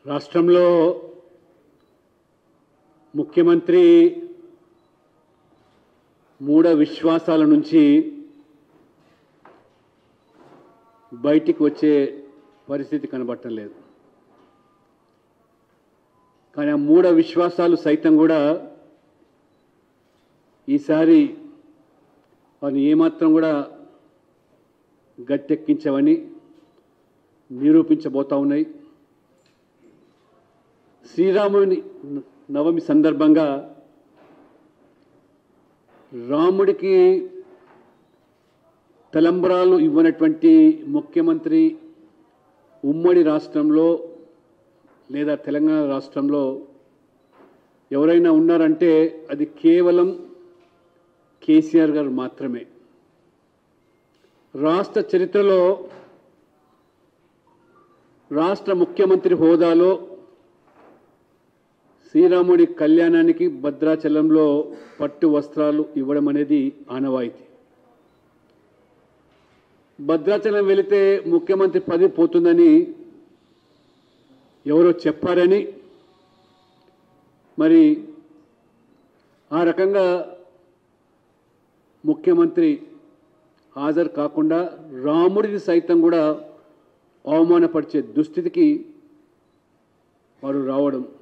రాష్ట్రంలో ముఖ్యమంత్రి మూఢ విశ్వాసాల నుంచి బయటికి వచ్చే పరిస్థితి కనబడటం లేదు కానీ ఆ మూఢ విశ్వాసాలు సైతం కూడా ఈసారి వారిని ఏమాత్రం కూడా గట్టెక్కించవని నిరూపించబోతా ఉన్నాయి శ్రీరాముని నవమి సందర్భంగా రాముడికి తలంబరాలు ఇవ్వనటువంటి ముఖ్యమంత్రి ఉమ్మడి రాష్ట్రంలో లేదా తెలంగాణ రాష్ట్రంలో ఎవరైనా ఉన్నారంటే అది కేవలం కేసీఆర్ గారు మాత్రమే రాష్ట్ర చరిత్రలో రాష్ట్ర ముఖ్యమంత్రి హోదాలో శ్రీరాముడి కళ్యాణానికి భద్రాచలంలో పట్టు వస్త్రాలు ఇవ్వడం అనేది ఆనవాయితీ భద్రాచలం వెళితే ముఖ్యమంత్రి పదవి పోతుందని ఎవరో చెప్పారని మరి ఆ రకంగా ముఖ్యమంత్రి హాజరు కాకుండా రాముడిని సైతం కూడా అవమానపరిచే దుస్థితికి వారు రావడం